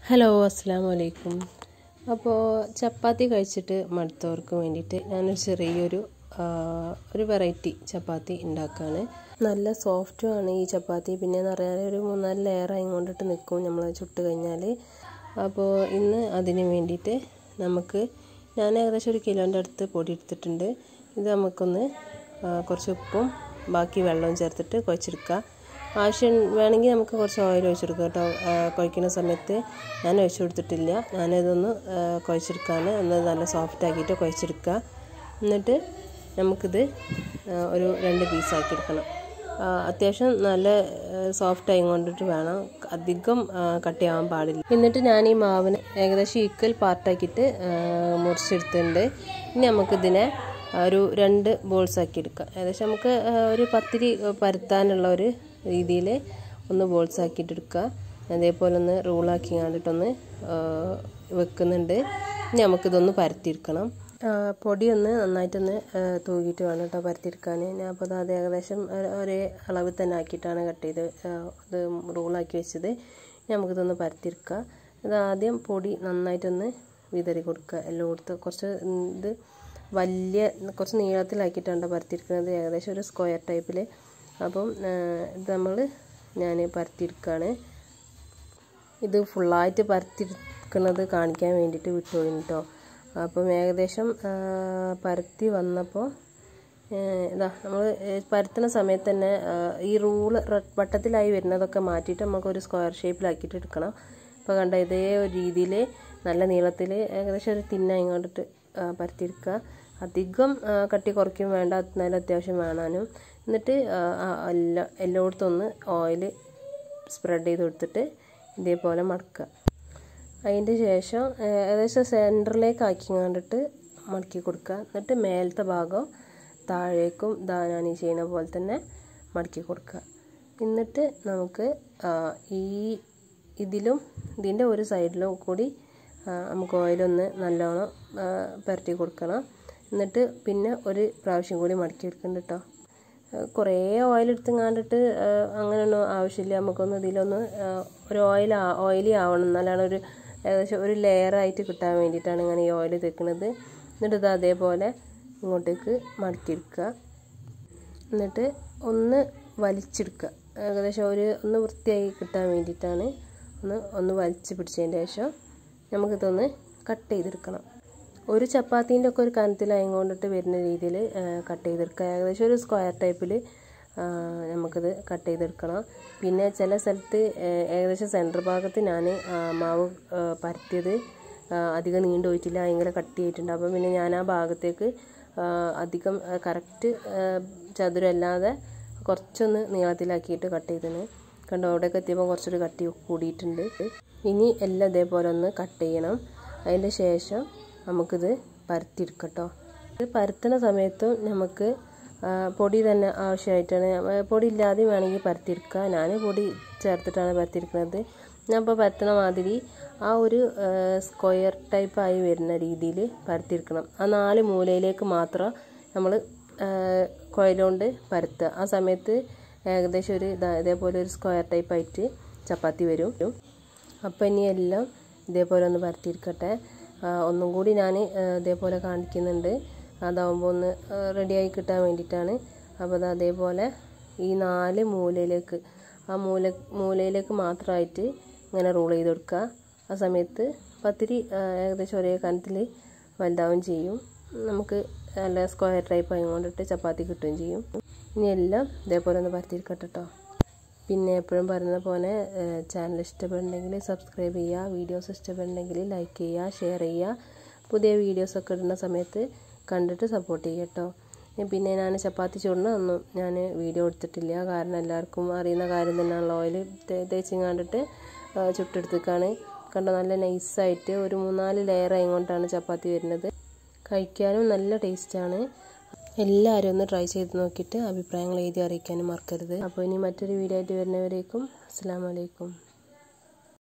hello അസ്സാം വലൈക്കും അപ്പോൾ ചപ്പാത്തി കഴിച്ചിട്ട് മടുത്തവർക്ക് വേണ്ടിയിട്ട് ഞാനൊരു ചെറിയൊരു ആ, ഒരു വെറൈറ്റി ചപ്പാത്തി ഉണ്ടാക്കുകയാണ് നല്ല സോഫ്റ്റും ആണ് ഈ ചപ്പാത്തി പിന്നെ എന്ന് പറഞ്ഞാൽ ഒരു മൂന്നാല് ലെയർ ആയിക്കൊണ്ടിട്ട് നിൽക്കും നമ്മൾ ചുട്ട് കഴിഞ്ഞാൽ അപ്പോൾ ഇന്ന് അതിന് വേണ്ടിയിട്ട് നമുക്ക് ഞാൻ ഏകദേശം ഒരു കിലോൻ്റെ അടുത്ത് പൊടി എടുത്തിട്ടുണ്ട് ഇത് നമുക്കൊന്ന് ആ, കുറച്ച് ഉപ്പും ബാക്കി വെള്ളവും ചേർത്തിട്ട് കുഴച്ചെടുക്കുക ആവശ്യം വേണമെങ്കിൽ നമുക്ക് കുറച്ച് ഓയിൽ ഒഴിച്ചെടുക്കാം കേട്ടോ ആ, കുഴക്കുന്ന സമയത്ത് ഞാൻ ഒഴിച്ചു കൊടുത്തിട്ടില്ല ഞാനിതൊന്ന് ആ, കുഴച്ചെടുക്കാണ് ഒന്ന് നല്ല സോഫ്റ്റ് ആക്കിയിട്ട് കുഴച്ചെടുക്കുക എന്നിട്ട് നമുക്കിത് ആ, ഒരു രണ്ട് പീസാക്കി എടുക്കണം ആ, അത്യാവശ്യം നല്ല സോഫ്റ്റ് ആയി കൊണ്ടിട്ട് വേണം അധികം ആ, കട്ടിയാവാൻ പാടില്ല എന്നിട്ട് ഞാൻ ഈ മാവിന് ഏകദേശം ഈക്വൽ പാർട്ടാക്കിയിട്ട് മുറിച്ചെടുത്തിട്ടുണ്ട് ഇനി നമുക്കിതിനെ ഒരു രണ്ട് ബോൾസ് ആക്കി എടുക്കാം ഏകദേശം നമുക്ക് ആ, ഒരു പത്തിരി പരത്താനുള്ള ഒരു രീതിയിൽ ഒന്ന് ബോൾസ് ആക്കിയിട്ട് എടുക്കുക അതേപോലെ ഒന്ന് റൂളാക്കി കണ്ടിട്ടൊന്ന് വെക്കുന്നുണ്ട് ഇനി നമുക്കിതൊന്ന് പരത്തിയെടുക്കണം ആ, പൊടി ഒന്ന് നന്നായിട്ടൊന്ന് ആ, തൂകിയിട്ട് വേണം കേട്ടോ പരത്തിയെടുക്കാൻ ഞാൻ അപ്പോൾ അത് ഏകദേശം ഒരു- ഒരേ അളവിൽ തന്നെ ആക്കിയിട്ടാണ് കട്ട് ചെയ്ത് ആ, ഇത് റൂളാക്കി വെച്ചത് ഇനി നമുക്കിതൊന്ന് പരത്തിയെടുക്കുക ഇത് ആദ്യം പൊടി നന്നായിട്ടൊന്ന് വിതറി കൊടുക്കുക എല്ലായിടത്തും കുറച്ച് ഇത് വലിയ കുറച്ച് നീളത്തിലാക്കിയിട്ടാണ് പരത്തിയിരിക്കുന്നത് ഏകദേശം ഒരു സ്ക്വയർ ടൈപ്പിൽ അപ്പം ആ, ഇത് നമ്മൾ ഞാൻ പരത്തിയെടുക്കുകയാണ് ഇത് ഫുള്ളായിട്ട് പരത്തിയിരിക്കുന്നത് കാണിക്കാൻ വേണ്ടിയിട്ട് വിട്ടുപോയി കേട്ടോ അപ്പം ഏകദേശം ആ, പരത്തി വന്നപ്പോൾ ഇതാ നമ്മൾ പരത്തുന്ന സമയത്ത് തന്നെ ആ, ഈ റൂള് വട്ടത്തിലായി വരുന്നതൊക്കെ മാറ്റിയിട്ട് നമുക്ക് ഒരു സ്ക്വയർ ഷേപ്പിലാക്കിയിട്ട് എടുക്കണം ഇപ്പോൾ കണ്ട ഇതേ ഒരു രീതിയിൽ നല്ല നീളത്തിൽ ഏകദേശം ഒരു തിന്നായി കൊണ്ടിട്ട് പരത്തിയെടുക്കുക അധികം ആ, കട്ടി കുറയ്ക്കും വേണ്ട എന്നാലും അത്യാവശ്യം വേണാനും എന്നിട്ട് ആ, ആ, എല്ലാ എല്ലായിടത്തും ഒന്ന് ഓയിൽ സ്പ്രെഡ് ചെയ്ത് കൊടുത്തിട്ട് ഇതേപോലെ മടക്കുക അതിൻ്റെ ശേഷം ഏകദേശം സെൻറ്ററിലേക്ക് ആക്കി കണ്ടിട്ട് മടക്കി കൊടുക്കുക എന്നിട്ട് മേലത്തെ ഭാഗം താഴേക്കും ദാനാനി ചെയ്യുന്ന പോലെ തന്നെ മടക്കി കൊടുക്കുക എന്നിട്ട് നമുക്ക് ആ, ഈ ഇതിലും ഇതിൻ്റെ ഒരു സൈഡിലും കൂടി ആ, നമുക്ക് ഓയിലൊന്ന് നല്ലോണം ആ, പുരട്ടി കൊടുക്കണം എന്നിട്ട് പിന്നെ ഒരു പ്രാവശ്യം കൂടി മടക്കി എടുക്കുന്നുണ്ട് കേട്ടോ കുറേ ഓയിൽ എടുത്തുങ്ങാണ്ടിട്ട് അങ്ങനെയൊന്നും ആവശ്യമില്ല നമുക്കൊന്ന് ഇതിലൊന്ന് ആ, ഒരു ഓയിൽ ഓയിലി ആവണം എന്നാലാണ് ഒരു ഏകദേശം ഒരു ലെയറായിട്ട് കിട്ടാൻ വേണ്ടിയിട്ടാണ് ഇങ്ങനെ ഈ ഓയിൽ തേക്കുന്നത് എന്നിട്ട് ഇത് അതേപോലെ ഇങ്ങോട്ടേക്ക് മടക്കിയെടുക്കുക എന്നിട്ട് ഒന്ന് വലിച്ചെടുക്കുക ഏകദേശം ഒരു ഒന്ന് വൃത്തിയായി കിട്ടാൻ വേണ്ടിയിട്ടാണ് ഒന്ന് ഒന്ന് വലിച്ച് പിടിച്ചതിന് ശേഷം നമുക്കിതൊന്ന് കട്ട് ചെയ്തെടുക്കണം ഒരു ചപ്പാത്തീൻ്റെ ഒക്കെ ഒരു കനത്തിലായി കൊണ്ടിട്ട് വരുന്ന രീതിയിൽ കട്ട് ചെയ്തെടുക്കുക ഏകദേശം ഒരു സ്ക്വയർ ടൈപ്പിൽ നമുക്കിത് കട്ട് ചെയ്തെടുക്കണം പിന്നെ ചില സ്ഥലത്ത് ഏഹ്, ഏകദേശം സെൻറ്റർ ഭാഗത്ത് ഞാൻ മാവ് ആ, പരത്തിയത് ആ, അധികം നീണ്ടു പോയിട്ടില്ല ഭയങ്കര കട്ടിയായിട്ടുണ്ട് അപ്പം പിന്നെ ഞാൻ ആ ഭാഗത്തേക്ക് ആ, അധികം കറക്റ്റ് ചതുരല്ലാതെ കുറച്ചൊന്ന് നീളത്തിലാക്കിയിട്ട് കട്ട് ചെയ്തിന് കണ്ടോ അവിടെയൊക്കെ എത്തിയപ്പോൾ കുറച്ചൊരു കട്ടി കൂടിയിട്ടുണ്ട് ഇനി എല്ലാം ഇതേപോലെ ഒന്ന് കട്ട് ചെയ്യണം അതിൻ്റെ ശേഷം നമുക്കിത് പരത്തിയെടുക്കട്ടോ ഇത് പരത്തുന്ന സമയത്തും നമുക്ക് ആ, പൊടി തന്നെ ആവശ്യമായിട്ടാണ് ആ, പൊടി ഇല്ലാതെ വേണമെങ്കിൽ പരത്തിയെടുക്കുക ഞാൻ പൊടി ചേർത്തിട്ടാണ് പരത്തിയെടുക്കുന്നത് ഞാൻ ഇപ്പോൾ പരത്തണ മാതിരി ആ ഒരു സ്ക്വയർ ടൈപ്പായി വരുന്ന രീതിയിൽ പരത്തിയെടുക്കണം ആ നാല് മൂലയിലേക്ക് മാത്രം നമ്മൾ കുഴലുകൊണ്ട് പരത്തുക ആ സമയത്ത് ഏകദേശം ഒരു ഇതാ ഇതേപോലെ ഒരു സ്ക്വയർ ടൈപ്പായിട്ട് ചപ്പാത്തി വരും അപ്പോൾ ഇനി എല്ലാം ഇതേപോലെ ഒന്ന് പരത്തിയിരിക്കട്ടെ ആ, ഒന്നും കൂടി ഞാൻ ഇതേപോലെ കാണിക്കുന്നുണ്ട് അതാവുമ്പോൾ ഒന്ന് റെഡിയായി കിട്ടാൻ വേണ്ടിയിട്ടാണ് അപ്പോൾ അത് അതേപോലെ ഈ നാല് മൂലയിലേക്ക് ആ മൂല മൂലയിലേക്ക് മാത്രമായിട്ട് ഇങ്ങനെ റോൾ ചെയ്ത് കൊടുക്കുക ആ സമയത്ത് പത്തിരി ആ, ഏകദേശം ഒരേ കനത്തിൽ വലുതാവും ചെയ്യും നമുക്ക് നല്ല സ്ക്വയർ ടൈപ്പ് ആയിക്കൊണ്ടിട്ട് ചപ്പാത്തി കിട്ടുകയും ചെയ്യും ഇനി എല്ലാം ഇതേപോലെ ഒന്ന് പരത്തിയിരിക്കട്ടെ കേട്ടോ പിന്നെ എപ്പോഴും പറയുന്ന പോലെ ചാനൽ ഇഷ്ടപ്പെടുന്നെങ്കിൽ സബ്സ്ക്രൈബ് ചെയ്യുക വീഡിയോസ് ഇഷ്ടപ്പെടുന്നെങ്കിൽ ലൈക്ക് ചെയ്യുക ഷെയർ ചെയ്യുക പുതിയ വീഡിയോസൊക്കെ ഇടുന്ന സമയത്ത് കണ്ടിട്ട് സപ്പോർട്ട് ചെയ്യുക കേട്ടോ പിന്നെ ഞാൻ ചപ്പാത്തി ചൂടിന് ഒന്നും ഞാൻ വീഡിയോ എടുത്തിട്ടില്ല കാരണം എല്ലാവർക്കും അറിയുന്ന കാര്യം തന്നെയാണല്ലോ ഓയിൽ തേച്ചും കണ്ടിട്ട് ചുട്ടെടുത്തേക്കാണ് കണ്ടോ നല്ല നൈസായിട്ട് ഒരു മൂന്നാല് ലെയർ ആയിക്കൊണ്ടാണ് ചപ്പാത്തി വരുന്നത് കഴിക്കാനും നല്ല ടേസ്റ്റാണ് എല്ലാവരും ഒന്ന് ട്രൈ ചെയ്ത് നോക്കിയിട്ട് അഭിപ്രായങ്ങൾ എഴുതി അറിയിക്കാനും മറക്കരുത് അപ്പോൾ ഇനി മറ്റൊരു വീഡിയോ ആയിട്ട് വരുന്നവരേക്കും അസ്സാം വലൈക്കും